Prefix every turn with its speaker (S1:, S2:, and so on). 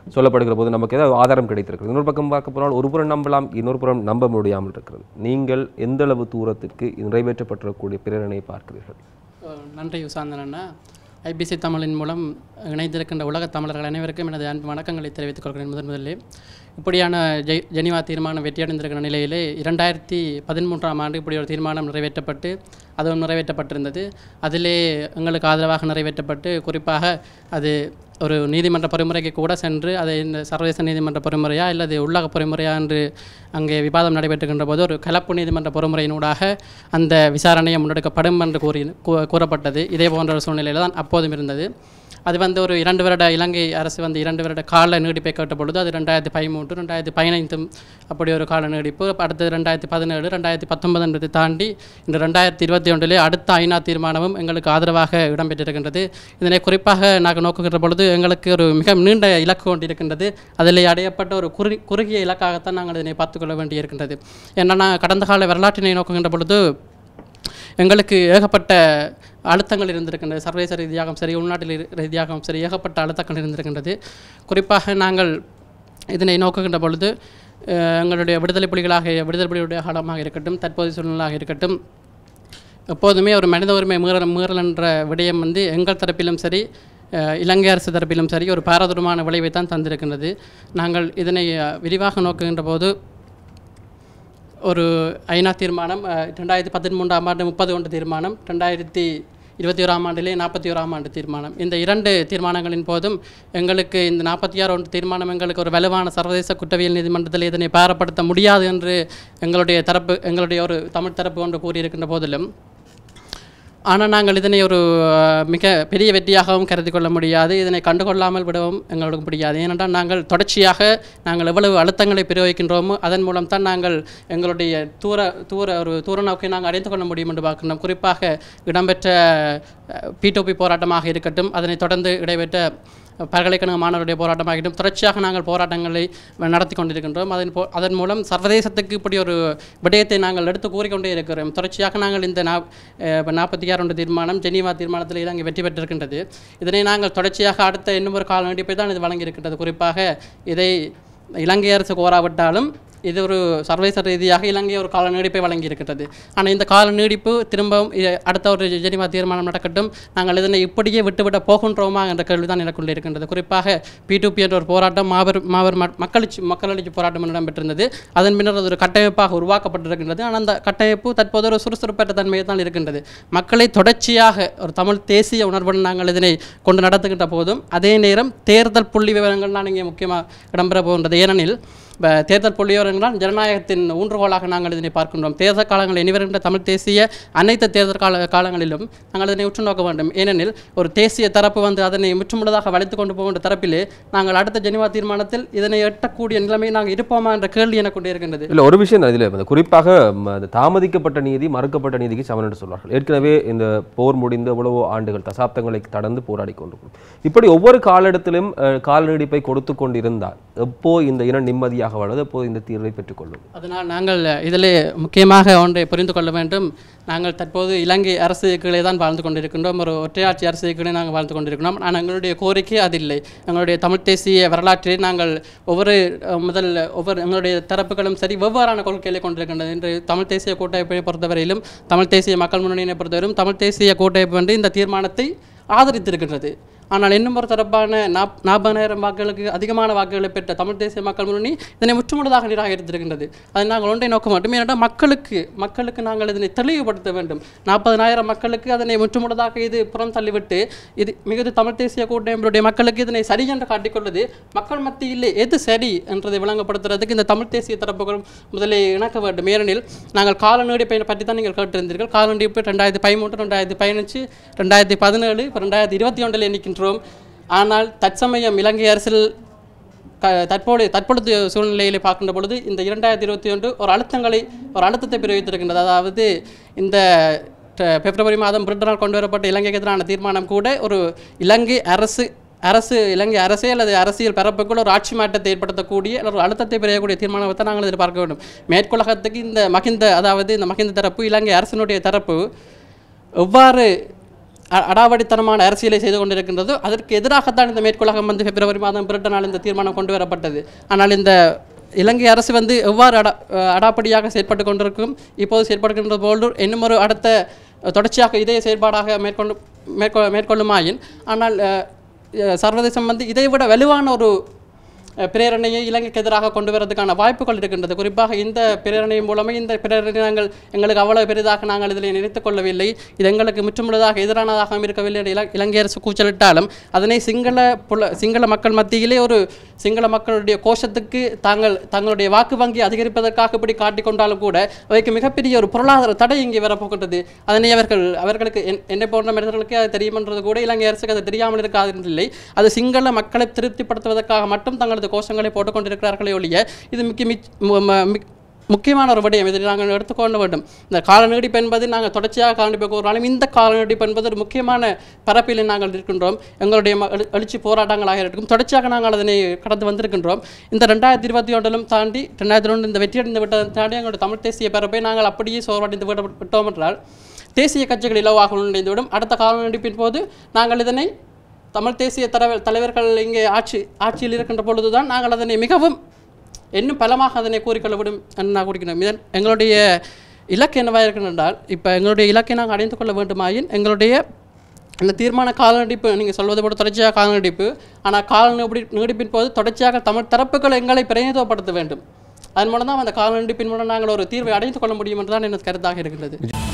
S1: சொல்லப்படுகிற போது நமக்கு ஏதாவது ஆதாரம் கிடைத்திருக்கிறது இன்னொரு பக்கம் பார்க்க போனால் ஒரு புறம் நம்பலாம் இன்னொரு புறம் நம்ப முடியாமல் இருக்கிறது நீங்கள் எந்த அளவு தூரத்திற்கு நிறைவேற்றப்பட்டிருக்கக்கூடிய பிரேரணையை பார்க்கிறீர்கள்
S2: அஹ் நன்றி உசாந்தன் அண்ணா ஐபிசி தமிழின் மூலம் இணைந்திருக்கின்ற உலகத் தமிழர்கள் அனைவருக்கும் எனது அன்பு வணக்கங்களை தெரிவித்துக் கொள்கிறேன் முதன் முதலில் இப்படியான ஜெய் ஜெனிவா தீர்மானம் வெற்றியடைந்திருக்கிற நிலையிலே இரண்டாயிரத்தி பதிமூன்றாம் ஆண்டு இப்படி ஒரு தீர்மானம் நிறைவேற்றப்பட்டு அதுவும் நிறைவேற்றப்பட்டிருந்தது அதிலே எங்களுக்கு ஆதரவாக நிறைவேற்றப்பட்டு குறிப்பாக அது ஒரு நீதிமன்ற பொறிமுறைக்கு கூட சென்று அதை இந்த சர்வதேச நீதிமன்ற பொறிமுறையா அல்லது உள்ளக பொறிமுறையா என்று அங்கே விவாதம் நடைபெற்றுகின்ற போது ஒரு கலப்பு நீதிமன்ற பொறிமுறையினூடாக அந்த விசாரணையை முன்னெடுக்கப்படும் என்று கூறி கூ- கூறப்பட்டது இதே போன்ற ஒரு சூழ்நிலையில் தான் அப்போதும் இருந்தது அது வந்து ஒரு இரண்டு வருட இலங்கை அரசு வந்து இரண்டு வருட கால நீடிப்பை கேட்ட பொழுது அது ரெண்டாயிரத்தி பதிமூன்று ரெண்டாயிரத்தி பதினைந்தும் அப்படி ஒரு கால நீடிப்பு அடுத்தது ரெண்டாயிரத்தி பதினேழு ரெண்டாயிரத்தி பத்தொன்பது என்பதை தாண்டி இந்த ரெண்டாயிரத்தி இருபத்தி ஒன்றிலே அடுத்த ஐநா தீர்மானமும் எங்களுக்கு ஆதரவாக இடம்பெற்றிருக்கின்றது இதனை குறிப்பாக நாங்கள் நோக்குகின்ற பொழுது எங்களுக்கு ஒரு மிக நீண்ட இலக்கு கொண்டிருக்கின்றது அதில் அடையப்பட்ட ஒரு குறு குறுகிய இலக்காகத்தான் நாங்கள் இதனை பார்த்துக்கொள்ள வேண்டியிருக்கின்றது என்னென்னா கடந்த கால வரலாற்றினை நோக்குகின்ற பொழுது எங்களுக்கு ஏகப்பட்ட அழுத்தங்கள் இருந்திருக்கின்றது சர்வதேச ரீதியாகவும் சரி உள்நாட்டில் இரு- ரீதியாகவும் சரி ஏகப்பட்ட அழுத்தங்கள் இருந்திருக்கின்றது குறிப்பாக நாங்கள் இதனை நோக்குகின்ற பொழுது அஹ், எங்களுடைய விடுதலை புலிகளாக விடுதலை புலிகளுடைய காலமாக இருக்கட்டும் தற்போதைய சூழ்நிலையாக இருக்கட்டும் எப்போதுமே ஒரு மனித உரிமை மீறல் மீறல் என்ற விடயம் வந்து எங்கள் தரப்பிலும் சரி அஹ், இலங்கை அரசு தரப்பிலும் சரி ஒரு பாரதூரமான விளைவை தான் தந்திருக்கின்றது நாங்கள் இதனை அஹ், விரிவாக நோக்குகின்ற போது ஒரு ஐநா தீர்மானம் அஹ், ரெண்டாயிரத்தி பதிமூன்றாம் ஆண்டு முப்பது ஒன்று தீர்மானம் ரெண்டாயிரத்தி இருபத்தி ஓராம் ஆண்டிலே நாற்பத்தி ஓராம் ஆண்டு தீர்மானம் இந்த இரண்டு தீர்மானங்களின் போதும் எங்களுக்கு இந்த நாற்பத்தி ஆறு ஒன்று தீர்மானம் எங்களுக்கு ஒரு வலுவான சர்வதேச குற்றவியல் நீதிமன்றத்தில் இதனை பாரப்படுத்த முடியாது என்று எங்களுடைய தரப்பு எங்களுடைய ஒரு தமிழ் தரப்பு ஒன்று கூறியிருக்கின்ற போதிலும் ஆனால் நாங்கள் இதனை ஒரு அஹ், மிக பெரிய வெற்றியாகவும் கருதி கொள்ள முடியாது இதனை கண்டுகொள்ளாமல் விடவும் எங்களுக்கு முடியாது ஏனென்றால் நாங்கள் தொடர்ச்சியாக நாங்கள் எவ்வளவு அழுத்தங்களை பிரயோகிக்கின்றோமோ அதன் மூலம் தான் நாங்கள் எங்களுடைய தூர தூர ஒரு தூர நோக்கை நாங்கள் அடைந்து கொள்ள முடியும் என்று பார்க்கின்றோம் குறிப்பாக இடம்பெற்ற பிடோபி போராட்டமாக இருக்கட்டும் அதனைத் தொடர்ந்து இடைபெற்ற பல்கலைக்கழக மாணவருடைய போராட்டமாகிட்டும் தொடர்ச்சியாக நாங்கள் போராட்டங்களை நடத்தி கொண்டிருக்கின்றோம் அதன் போ அதன் மூலம் சர்வதேசத்துக்கு இப்படி ஒரு விடயத்தை நாங்கள் எடுத்து கூறிக்கொண்டே இருக்கிறோம் தொடர்ச்சியாக நாங்கள் இந்த நா நாற்பத்தி ஆறு ஒன்று தீர்மானம் ஜெனீவா தீர்மானத்தில் இலங்கை வெற்றி பெற்றிருக்கின்றது இதனை நாங்கள் தொடர்ச்சியாக அடுத்த இன்னும் ஒரு கால நீடிப்பை தான் இது வழங்கியிருக்கின்றது குறிப்பாக இதை இலங்கை அரசு கோராவிட்டாலும் இது ஒரு சர்வதேச ரீதியாக இலங்கை ஒரு கால நீடிப்பை வழங்கியிருக்கின்றது ஆனால் இந்த கால நீடிப்பு திரும்பவும் இ- அடுத்த ஒரு ஜெனிவா தீர்மானம் நடக்கட்டும் நாங்கள் இதனை இப்படியே விட்டுவிட போகின்றோமா என்ற கேள்விதான் எனக்குள்ளே இருக்கின்றது குறிப்பாக பி என்ற ஒரு போராட்டம் மாபெரும் மாபெரும் ம- மக்களெழுச்சி மக்களெழுச்சி போராட்டம் இடம்பெற்றிருந்தது அதன் பின்னர் அது ஒரு கட்டமைப்பாக உருவாக்கப்பட்டிருக்கின்றது ஆனால் அந்த கட்டமைப்பு தற்போது ஒரு சுறுசுறுப்பற்ற தன்மையை தான் இருக்கின்றது மக்களை தொடர்ச்சியாக ஒரு தமிழ் தேசிய உணர்வுடன் நாங்கள் இதனை கொண்டு நடத்துகின்ற போதும் அதே நேரம் தேர்தல் புள்ளி விவரங்கள் தான் இங்கே முக்கியமாக இடம்பெற போகின்றது ஏனெனில் ப- தேர்தல் புள்ளிவிவரங்களால் ஜனநாயகத்தின் ஊன்றுகோலாக நாங்கள் இதனை பார்க்கின்றோம் தேர்தல் காலங்கள் இனிவருகின்ற தமிழ் தேசிய அனைத்து தேர்தல் கால காலங்களிலும் நாங்கள் இதனை உற்று நோக்க வேண்டும் ஏனெனில் ஒரு தேசிய தரப்பு வந்து அதனை முற்றுமுழுதாக வளைத்து கொண்டு போகின்ற தரப்பிலே நாங்கள் அடுத்த ஜெனிவா தீர்மானத்தில் இதனை எட்டக்கூடிய நிலைமை நாங்கள் இருப்போமா என்ற கேள்வி எனக்கு கொண்டே இருக்கின்றது
S1: இல்ல ஒரு விஷயம் தான் இதில் குறிப்பாக ம, அந்த தாமதிக்கப்பட்ட நீதி மறுக்கப்பட்ட நீதிக்கு சமன் என்று சொல்வார்கள் ஏற்கனவே இந்த போர் முடிந்து எவ்வளவோ ஆண்டுகள் தசாப்தங்களை கடந்து போராடி கொண்டிருக்கும் இப்படி ஒவ்வொரு காலஇடத்திலும் அஹ், கால நீடிப்பை கொடுத்து கொண்டிருந்தால் எப்போ இந்த இனம் நிம்மதியாக வாழ்வது எப்போ இந்த தீர்வை பெற்றுக்கொள்ளும்
S2: அதனால் நாங்கள் இதிலே முக்கியமாக ஒன்றை புரிந்து கொள்ள வேண்டும் நாங்கள் தற்போது இலங்கை அரசு கீழே தான் வாழ்ந்து கொண்டிருக்கின்றோம் ஒரு ஒற்றையாட்சி அரசு கீழே நாங்கள் வாழ்ந்து கொண்டிருக்கிறோம் ஆனால் எங்களுடைய கோரிக்கை அது இல்லை எங்களுடைய தமிழ் தேசிய வரலாற்றில் நாங்கள் ஒவ்வொரு அஹ், முதல் ஒவ்வொரு எங்களுடைய தரப்புகளும் சரி வெவ்வேறான கொள்கைகளை கொண்டிருக்கின்றது என்று தமிழ் தேசிய கூட்டமைப்பை பொறுத்தவரையிலும் தமிழ் தேசிய மக்கள் முன்னணியை பொறுத்தவரையிலும் தமிழ் தேசிய கூட்டமைப்பு வந்து இந்த தீர்மானத்தை ஆதரித்திருக்கின்றது ஆனால் இன்னும் ஒரு தரப்பான நாப் நாற்பதாயிரம் வாக்குகளுக்கு அதிகமான வாக்குகளை பெற்ற தமிழ் தேசிய மக்கள் முன்னணி இதனை முற்றுமுழுதாக நிராகரித்திருக்கின்றது அதை நாங்கள் ஒன்றை நோக்க மாட்டோம் ஏனென்றால் மக்களுக்கு மக்களுக்கு நாங்கள் இதனை தெளிவுபடுத்த வேண்டும் நாற்பதனாயிரம் மக்களுக்கு அதனை முற்றுமுழுதாக இது புறம் தள்ளிவிட்டு இது மிகுதி தமிழ் தேசிய கூட்டமைப்புடைய மக்களுக்கு இதனை சரி என்று காட்டிக்கொள்வது மக்கள் மத்தியில் எது சரி என்றதை விளங்கப்படுத்துறதுக்கு இந்த தமிழ் தேசிய தரப்புகள் முதலே இணக்க வேண்டும் ஏனெனில் நாங்கள் கால நீடிப்பை பற்றி தான் நீங்கள் கேட்டிருந்தீர்கள் கால நீடிப்பு ரெண்டாயிரத்தி பதிமூன்று ரெண்டாயிரத்தி பதினஞ்சு ரெண்டாயிரத்தி பதினேழு இப்போ ரெண்டாயிரத்தி இருபத்தி ஒன்றில் நிற்கின்றோம் ஆனால் தற்சமயம் இலங்கை அரசில் க தற்போது தற்பொழுது சூழ்நிலையில் பார்க்கின்ற பொழுது இந்த இரண்டாயிரத்தி இருபத்தி ஒன்று ஒரு அழுத்தங்களை ஒரு அழுத்தத்தை பிரயோகித்திருக்கின்றது அதாவது இந்த ட- பிப்ரவரி மாதம் பிரிட்டனால் கொண்டு வரப்பட்ட இலங்கைக்கு எதிரான தீர்மானம் கூட ஒரு இலங்கை அரசு அரசு இலங்கை அரசே அல்லது அரசியல் பரப்புக்குள் ஒரு ஆட்சி மாற்றத்தை ஏற்படுத்தக்கூடிய அல்லது ஒரு அழுத்தத்தை பெறக்கூடிய தீர்மானத்தை நாங்கள் இதில் பார்க்க வேண்டும் மேற்குலகத்துக்கு இந்த மகிந்த அதாவது இந்த மகிந்த தரப்பு இலங்கை அரசினுடைய தரப்பு எவ்வாறு அ- அடாவடித்தனமான அரசியலை செய்து கொண்டிருக்கின்றது அதற்கு எதிராகத்தான் இந்த மேற்குலகம் வந்து பிப்ரவரி மாதம் பிறட்ட இந்த தீர்மானம் கொண்டு வரப்பட்டது ஆனால் இந்த இலங்கை அரசு வந்து எவ்வாறு அடா அஹ் அடாப்படியாக செயற்பட்டு கொண்டிருக்கும் இப்போது செயற்படுகின்ற போது இன்னும் ஒரு அடுத்த அஹ், தொடர்ச்சியாக இதே செயற்பாடாக மேற்கொண்டு மேற்கொ மேற்கொள்ளுமாயின் ஆனால் அஹ், அஹ், சர்வதேசம் வந்து இதைவிட வலுவான ஒரு அஹ், பிரேரணையை இலங்கைக்கு எதிராக கொண்டு வரதுக்கான வாய்ப்புகள் இருக்கின்றது குறிப்பாக இந்த பிரேரணையின் மூலமே இந்த பிரேரணை நாங்கள் எங்களுக்கு அவ்வளவு பெரிதாக நாங்கள் இதில் நினைத்துக் கொள்ளவில்லை இது எங்களுக்கு முற்றுமுழுதாக எதிரானதாக இருக்கவில்லை என்று இல இலங்கை அரசு கூச்சலிட்டாலும் அதனை சிங்கள புல சிங்கள மக்கள் மத்தியிலே ஒரு சிங்கள மக்களுடைய கோஷத்துக்கு தாங்கள் தங்களுடைய வாக்கு வங்கி அதிகரிப்பதற்காக இப்படி காட்டிக்கொண்டாலும் கூட அவைக்கு மிகப்பெரிய ஒரு பொருளாதார தடை இங்கே வரப்போகின்றது அதனை அவர்கள் அவர்களுக்கு என்- என்னை போன்ற மனிதர்களுக்கு அது தெரியுமென்றது கூட இலங்கை அரசுக்கு அது தெரியாமல் இருக்காதில்லை அது சிங்கள மக்களை திருப்திப்படுத்துவதற்காக மட்டும் தங்களது கோஷங்களை போட்டுக்கொண்டிருக்கிறார்களே ஒழிய இது மிக்க மிச்- மு- ம- மிக்- முக்கியமான ஒரு விடயம் இதை நாங்கள் எடுத்துக்கொள்ள வேண்டும் இந்த கால நீடிப்பு என்பது நாங்கள் தொடர்ச்சியாக கால நீடிப்பு கூறினாலும் இந்த கால நீடிப்பு என்பது ஒரு முக்கியமான பரப்பில் நாங்கள் இருக்கின்றோம் எங்களுடைய ம- எழு- எழுச்சி போராட்டங்களாக இருக்கும் தொடர்ச்சியாக நாங்கள் அதனை கடந்து வந்திருக்கின்றோம் இந்த ரெண்டாயிரத்தி இருபத்தி ஒன்றிலும் தாண்டி ரெண்டாயிரத்தி ஒன்று இந்த வெற்றியடைந்து விட்டதை தாண்டி எங்களுடைய தமிழ் தேசிய பரப்பை நாங்கள் அப்படியே சோர்வடைந்து விட விட்டோம் என்றால் தேசிய கட்சிகள் இலவாக நுழைந்துவிடும் அடுத்த கால நீடிப்பின் போது நாங்கள் இதனை தமிழ் தேசிய தலைவர் தலைவர்கள் இங்கே ஆட்சி ஆட்சியில் இருக்கின்ற பொழுதுதான் நாங்கள் அதனை மிகவும் இன்னும் பலமாக அதனை கூறிக்கொள்ள விடும் என்று நான் கூறுகிறேன் இதன் எங்களுடைய இலக்கு என்னவாக இருக்கிறது என்றால் இப்போ எங்களுடைய இலக்கை நாங்கள் அடைந்து கொள்ள வேண்டுமாயின் எங்களுடைய இந்த தீர்மான கால நீடிப்பு நீங்கள் சொல்வது போல தொடர்ச்சியாக கால நீடிப்பு ஆனால் கால நீடி நீடிப்பின் போது தொடர்ச்சியாக தமிழ் தரப்புகள் எங்களை பிரதிநிதித்துவப்படுத்த வேண்டும் அதன் மூலம் தான் அந்த கால நீடிப்பின் மூலம் நாங்கள் ஒரு தீர்வை அடைந்து கொள்ள முடியும் என்று தான் எனது கருத்தாக இருக்கிறது